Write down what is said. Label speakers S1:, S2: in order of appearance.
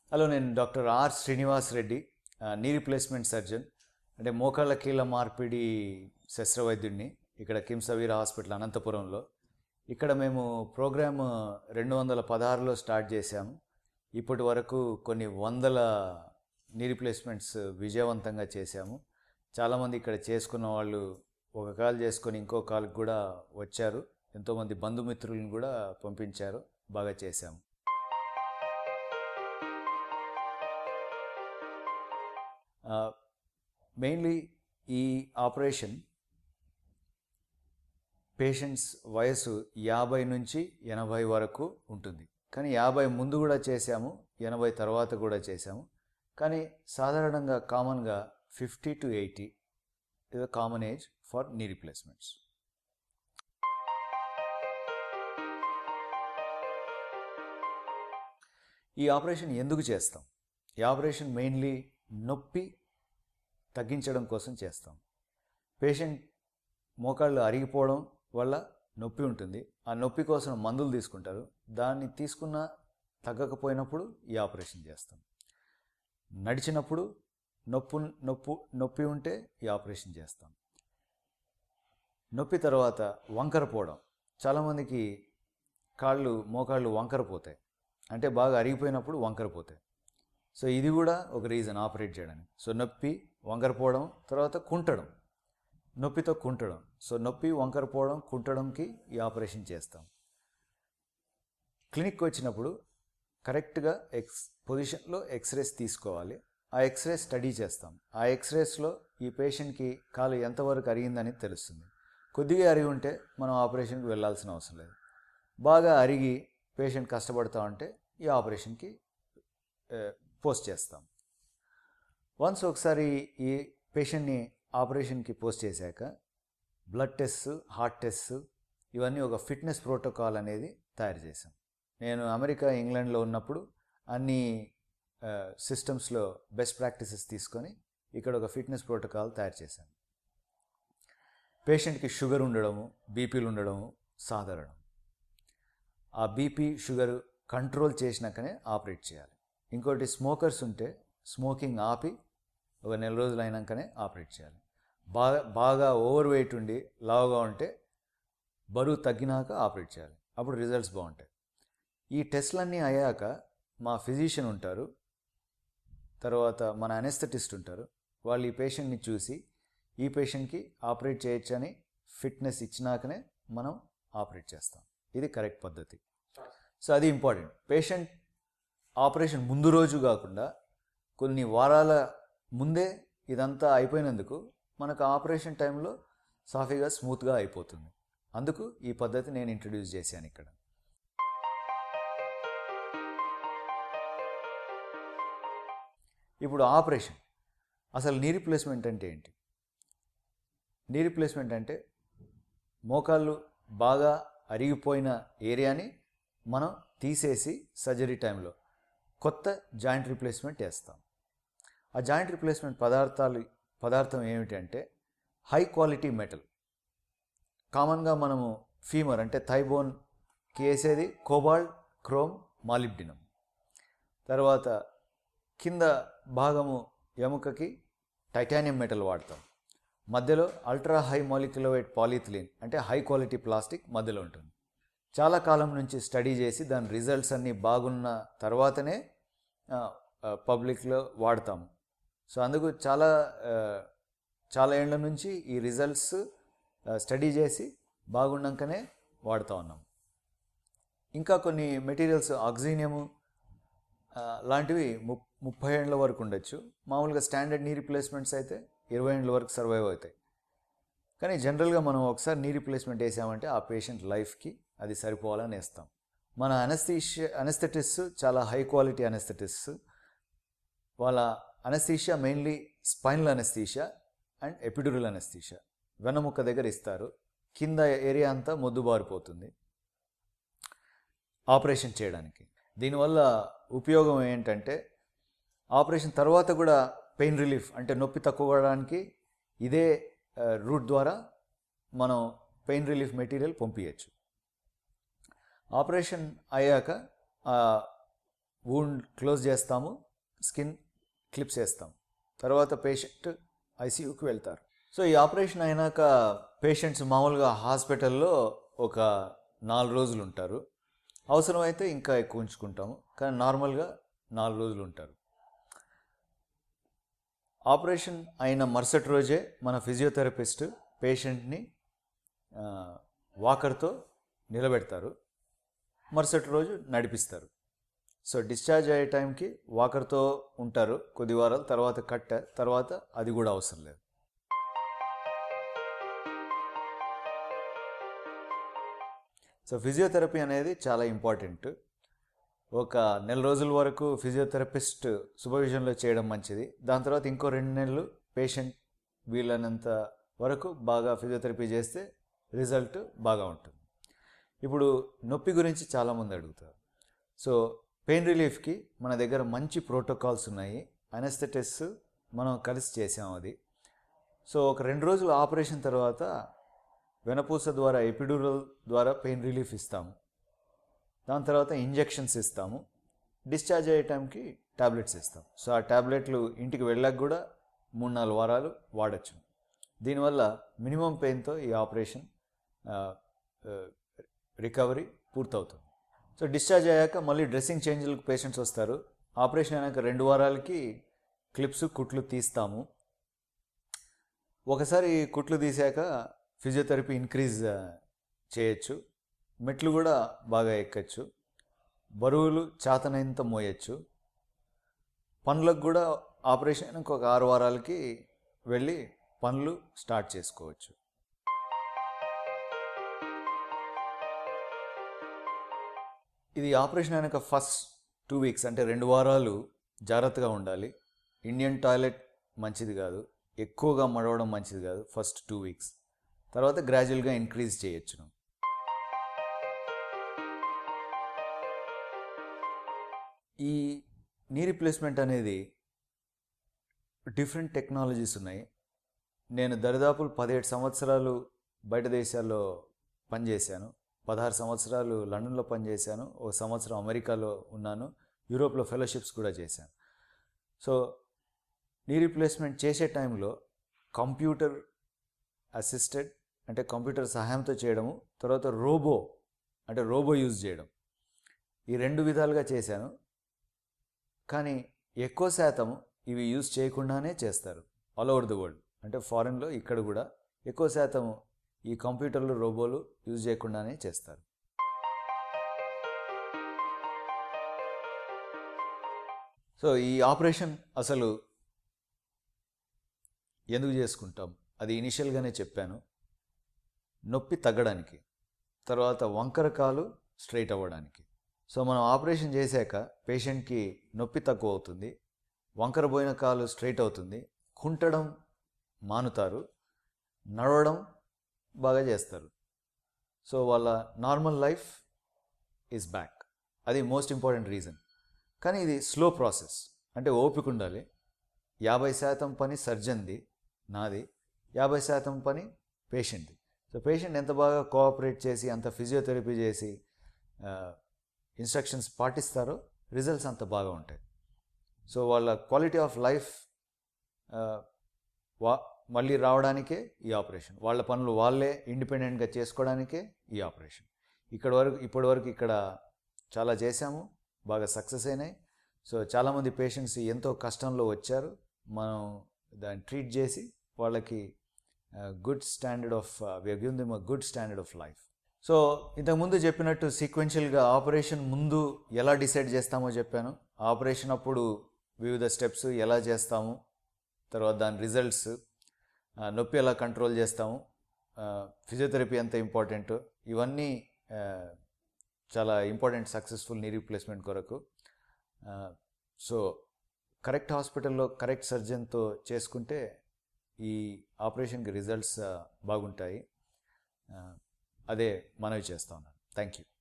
S1: hello నేను doctor are Srinivas Reddy ఆ, knee replacement surgeon అంటే మోకాళ్ళ కీళ్ళ మార్పిడి శస్త్రవైద్యుడిని ఇక్కడ కిమ్స్ అవీర హాస్పిటల్ అనంతపురంలో ఇక్కడ మేము ప్రోగ్రామ్ రెండు వందల పదహారులో స్టార్ట్ చేశాము ఇప్పటి వరకు కొన్ని వందల నీ రీప్లేస్మెంట్స్ విజయవంతంగా చేశాము చాలామంది ఇక్కడ చేసుకున్న వాళ్ళు ఒక కాల్ చేసుకొని ఇంకో కాల్కి కూడా వచ్చారు ఎంతోమంది బంధుమిత్రులను కూడా పంపించారు బాగా చేశాము మెయిన్లీ ఈ ఆపరేషన్ పేషెంట్స్ వయసు యాభై నుంచి ఎనభై వరకు ఉంటుంది కానీ యాభై ముందు కూడా చేశాము ఎనభై తర్వాత కూడా చేశాము కానీ సాధారణంగా కామన్గా fifty to eighty is the common age for knee replacements ఈ ఆపరేషన్ ఎందుకు చేస్తాం ఈ ఆపరేషన్ మెయిన్లీ నొప్పి తగ్గించడం కోసం చేస్తాం పేషెంట్ మోకాళ్ళు అరిగిపోవడం వల్ల నొప్పి ఉంటుంది ఆ నొప్పి కోసం మందులు తీసుకుంటారు దాన్ని తీసుకున్న తగ్గకపోయినప్పుడు ఈ ఆపరేషన్ చేస్తాం నడిచినప్పుడు నొప్పు నొప్పు నొప్పి ఉంటే ఈ ఆపరేషన్ చేస్తాం నొప్పి తర్వాత వంకర పోవడం చాలామందికి కాళ్ళు మోకాళ్ళు వంకర పోతాయి అంటే బాగా అరిగిపోయినప్పుడు వంకర పోతాయి సో ఇది కూడా ఒక రీజన్ ఆపరేట్ చేయడానికి సో నొప్పి వంకర పోవడం తర్వాత కుంటడం నొప్పితో కుంటడం సో నొప్పి వంకర పోవడం కుంటడంకి ఈ ఆపరేషన్ చేస్తాం క్లినిక్కి వచ్చినప్పుడు కరెక్ట్గా ఎక్స్ పొజిషన్లో ఎక్స్రేస్ తీసుకోవాలి ఆ ఎక్స్రే స్టడీ చేస్తాం ఆ ఎక్స్రేస్లో ఈ పేషెంట్కి కాలు ఎంతవరకు అరిగిందని తెలుస్తుంది కొద్దిగా అరిగి ఉంటే మనం ఆపరేషన్కి వెళ్ళాల్సిన అవసరం లేదు బాగా అరిగి పేషెంట్ కష్టపడతా ఉంటే ఈ ఆపరేషన్కి పోస్ట్ చేస్తాం వన్స్ ఒకసారి ఈ పేషెంట్ని ఆపరేషన్కి పోస్ట్ చేశాక బ్లడ్ టెస్ట్ హార్ట్ టెస్ట్ ఇవన్నీ ఒక ఫిట్నెస్ ప్రోటోకాల్ అనేది తయారు చేశాం నేను అమెరికా ఇంగ్లాండ్లో ఉన్నప్పుడు అన్ని సిస్టమ్స్లో బెస్ట్ ప్రాక్టీసెస్ తీసుకొని ఇక్కడ ఒక ఫిట్నెస్ ప్రోటోకాల్ తయారు చేశాను పేషెంట్కి షుగర్ ఉండడము బీపీలు ఉండడము సాధారణం ఆ బీపీ షుగర్ కంట్రోల్ చేసినాకనే ఆపరేట్ చేయాలి ఇంకోటి స్మోకర్స్ ఉంటే స్మోకింగ్ ఆపి ఒక నెల రోజులు అయినాకనే ఆపరేట్ చేయాలి బాగా బాగా ఓవర్ వెయిట్ ఉండి లావుగా ఉంటే బరువు తగ్గినాక ఆపరేట్ చేయాలి అప్పుడు రిజల్ట్స్ బాగుంటాయి ఈ టెస్ట్లన్నీ అయ్యాక మా ఫిజిషియన్ ఉంటారు తర్వాత మన అనెస్థెటిస్ట్ ఉంటారు వాళ్ళు ఈ పేషెంట్ని చూసి ఈ పేషెంట్కి ఆపరేట్ చేయొచ్చని ఫిట్నెస్ ఇచ్చినాకనే మనం ఆపరేట్ చేస్తాం ఇది కరెక్ట్ పద్ధతి సో అది ఇంపార్టెంట్ పేషెంట్ ఆపరేషన్ ముందు రోజు కాకుండా కొన్ని వారాల ముందే ఇదంతా అయిపోయినందుకు మనకు ఆపరేషన్ టైంలో సాఫీగా స్మూత్గా అయిపోతుంది అందుకు ఈ పద్ధతి నేను ఇంట్రడ్యూస్ చేశాను ఇక్కడ ఇప్పుడు ఆపరేషన్ అసలు నీ రీప్లేస్మెంట్ అంటే ఏంటి నీ రీప్లేస్మెంట్ అంటే మోకాళ్ళు బాగా అరిగిపోయిన ఏరియాని మనం తీసేసి సర్జరీ టైంలో కొత్త జాయింట్ రీప్లేస్మెంట్ వేస్తాం ఆ జాయింట్ రీప్లేస్మెంట్ పదార్థాలు పదార్థం ఏమిటంటే హై క్వాలిటీ మెటల్ కామన్గా మనము ఫీమర్ అంటే థైబోన్కి వేసేది కోబాల్ట్ క్రోమ్ మాలిబ్డినం తర్వాత కింద భాగము ఎముకకి టైటానియం మెటల్ వాడతాం మధ్యలో అల్ట్రా హై మాలిక్యులవేట్ పాలిథిలిన్ అంటే హై క్వాలిటీ ప్లాస్టిక్ మధ్యలో ఉంటుంది చాలా కాలం నుంచి స్టడీ చేసి దాని రిజల్ట్స్ అన్నీ బాగున్న తర్వాతనే పబ్లిక్లో వాడతాము సో అందుకు చాలా ఆ, చాలా ఏళ్ళ నుంచి ఈ రిజల్ట్స్ స్టడీ చేసి బాగున్నాకనే వాడుతూ ఉన్నాం ఇంకా కొన్ని మెటీరియల్స్ ఆక్సినియము ఆ, లాంటివి ము ముప్పై ఏళ్ళ వరకు ఉండొచ్చు మామూలుగా స్టాండర్డ్ నీ రీప్లేస్మెంట్స్ అయితే ఇరవై ఏళ్ళ వరకు సర్వైవ్ అవుతాయి కానీ జనరల్గా మనం ఒకసారి నీ రీప్లేస్మెంట్ వేసామంటే ఆ పేషెంట్ లైఫ్కి అది సరిపోవాలని వేస్తాం మన అనస్థీషియా అనస్థెటిస్ట్ చాలా హై క్వాలిటీ అనస్థెటిస్ట్ వాళ్ళ anaesthesia mainly spinal anaesthesia and epidural anaesthesia వెన్నముక్క దగ్గర ఇస్తారు కింద ఏరియా అంతా మొద్దుబారిపోతుంది ఆపరేషన్ చేయడానికి దీనివల్ల ఉపయోగం ఏంటంటే ఆపరేషన్ తర్వాత కూడా పెయిన్ రిలీఫ్ అంటే నొప్పి తక్కువ అవడానికి ఇదే రూట్ ద్వారా మనం పెయిన్ రిలీఫ్ మెటీరియల్ పంపించచ్చు ఆపరేషన్ అయ్యాక ఆ వూండ్ క్లోజ్ చేస్తాము స్కిన్ క్లిప్స్ వేస్తాం తర్వాత పేషెంట్ ఐసీయూకి వెళ్తారు సో ఈ ఆపరేషన్ అయినాక పేషెంట్స్ మామూలుగా హాస్పిటల్లో ఒక నాలుగు రోజులు ఉంటారు అవసరమైతే ఇంకా ఎక్కువ ఉంచుకుంటాము కానీ నార్మల్గా నాలుగు రోజులు ఉంటారు ఆపరేషన్ అయిన మరుసటి రోజే మన ఫిజియోథెరపిస్ట్ పేషెంట్ని ఆ, వాకర్తో నిలబెడతారు మరుసటి రోజు నడిపిస్తారు సో డిశ్చార్జ్ అయ్యే టైంకి వాకర్తో ఉంటారు కొద్ది వారాలు తర్వాత కట్ట తర్వాత అది కూడా అవసరం లేదు సో ఫిజియోథెరపీ అనేది చాలా ఇంపార్టెంట్ ఒక నెల రోజుల వరకు ఫిజియోథెరపిస్ట్ సూపర్విజన్లో చేయడం మంచిది దాని తర్వాత ఇంకో రెండు నెలలు పేషెంట్ వీలైనంత వరకు బాగా ఫిజియోథెరపీ చేస్తే రిజల్ట్ బాగా ఉంటుంది ఇప్పుడు నొప్పి గురించి చాలామంది అడుగుతారు సో పెయిన్ రిలీఫ్కి మన దగ్గర మంచి ప్రోటోకాల్స్ ఉన్నాయి అనెస్థెటిస్ మనం కలిసి చేసాం అది సో ఒక రెండు రోజులు ఆపరేషన్ తర్వాత వెనపూస ద్వారా ఎపిడ్యూరల్ ద్వారా పెయిన్ రిలీఫ్ ఇస్తాము దాని తర్వాత ఇంజెక్షన్స్ ఇస్తాము డిశ్చార్జ్ అయ్యే టైంకి టాబ్లెట్స్ ఇస్తాం సో ఆ టాబ్లెట్లు ఇంటికి వెళ్ళాక కూడా మూడు నాలుగు వారాలు వాడచ్చు దీనివల్ల మినిమం పెయిన్తో ఈ ఆపరేషన్ రికవరీ పూర్తవుతుంది సో డిశ్చార్జ్ అయ్యాక మళ్ళీ డ్రెస్సింగ్ చేంజ్లకు పేషెంట్స్ వస్తారు ఆపరేషన్ అయినాక రెండు వారాలకి క్లిప్స్ కుట్లు తీస్తాము ఒకసారి కుట్లు తీసాక ఫిజియోథెరపీ ఇంక్రీజ్ చేయొచ్చు మెట్లు కూడా బాగా ఎక్కచ్చు బరువులు చాతనైనంత మోయచ్చు పనులకు కూడా ఆపరేషన్ అయినాక ఒక ఆరు వారాలకి వెళ్ళి పనులు స్టార్ట్ చేసుకోవచ్చు ఇది ఆపరేషన్ అయినాక ఫస్ట్ టూ వీక్స్ అంటే రెండు వారాలు జాగ్రత్తగా ఉండాలి ఇండియన్ టాయిలెట్ మంచిది కాదు ఎక్కువగా మడవడం మంచిది కాదు ఫస్ట్ టూ వీక్స్ తర్వాత గ్రాడ్యువల్గా ఇంక్రీజ్ చేయొచ్చును ఈ నీ రిప్లేస్మెంట్ అనేది డిఫరెంట్ టెక్నాలజీస్ ఉన్నాయి నేను దరిదాపులు పదిహేడు సంవత్సరాలు బయట దేశాల్లో పనిచేశాను పదహారు సంవత్సరాలు లండన్లో పనిచేశాను ఒక సంవత్సరం అమెరికాలో ఉన్నాను యూరోప్లో ఫెలోషిప్స్ కూడా చేశాను సో నీ రీప్లేస్మెంట్ చేసే టైంలో కంప్యూటర్ అసిస్టెడ్ అంటే కంప్యూటర్ సహాయంతో చేయడము తర్వాత రోబో అంటే రోబో యూజ్ చేయడం ఈ రెండు విధాలుగా చేశాను కానీ ఎక్కువ శాతం ఇవి యూజ్ చేయకుండానే చేస్తారు ఆల్ ఓవర్ ది వరల్డ్ అంటే ఫారెన్లో ఇక్కడ కూడా ఎక్కువ శాతం ఈ కంప్యూటర్లు రోబోలు యూజ్ చేయకుండానే చేస్తారు సో ఈ ఆపరేషన్ అసలు ఎందుకు చేసుకుంటాం అది ఇనిషియల్గానే చెప్పాను నొప్పి తగ్గడానికి తర్వాత వంకర కాలు స్ట్రైట్ అవ్వడానికి సో మనం ఆపరేషన్ చేశాక పేషెంట్కి నొప్పి తక్కువ అవుతుంది వంకర పోయిన కాలు స్ట్రైట్ అవుతుంది కుంటడం మానుతారు నడవడం బాగా చేస్తారు సో వాళ్ళ నార్మల్ లైఫ్ ఈజ్ బ్యాక్ అది మోస్ట్ ఇంపార్టెంట్ రీజన్ కానీ ఇది స్లో ప్రాసెస్ అంటే ఓపిక ఉండాలి యాభై శాతం పని సర్జన్ది నాది యాభై శాతం పని పేషెంట్ది సో పేషెంట్ ఎంత బాగా కోఆపరేట్ చేసి అంత ఫిజియోథెరపీ చేసి ఇన్స్ట్రక్షన్స్ పాటిస్తారో రిజల్ట్స్ అంత బాగా ఉంటాయి సో వాళ్ళ క్వాలిటీ ఆఫ్ లైఫ్ వా మళ్ళీ రావడానికే ఈ ఆపరేషన్ వాళ్ళ పనులు వాళ్ళే ఇండిపెండెంట్గా చేసుకోవడానికే ఈ ఆపరేషన్ ఇక్కడ వరకు ఇప్పటి వరకు ఇక్కడ చాలా చేశాము బాగా సక్సెస్ అయినాయి సో చాలామంది పేషెంట్స్ ఎంతో కష్టంలో వచ్చారు మనం దాన్ని ట్రీట్ చేసి వాళ్ళకి good standard of give them a good standard of life so ఇంతకుముందు చెప్పినట్టు సీక్వెన్షియల్గా ఆపరేషన్ ముందు ఎలా డిసైడ్ చేస్తామో చెప్పాను ఆపరేషన్ అప్పుడు వివిధ స్టెప్స్ ఎలా చేస్తాము తర్వాత దాని రిజల్ట్స్ నొప్పి ఎలా కంట్రోల్ చేస్తాము ఫిజియోథెరపీ ఎంత ఇంపార్టెంట్ ఇవన్నీ ఆ, చాలా ఇంపార్టెంట్ సక్సెస్ఫుల్ నీ రీప్లేస్మెంట్ కొరకు సో కరెక్ట్ హాస్పిటల్లో కరెక్ట్ సర్జన్తో చేసుకుంటే ఈ ఆపరేషన్కి రిజల్ట్స్ బాగుంటాయి ఆ, అదే మనవి చేస్తా ఉన్నాను థ్యాంక్ యూ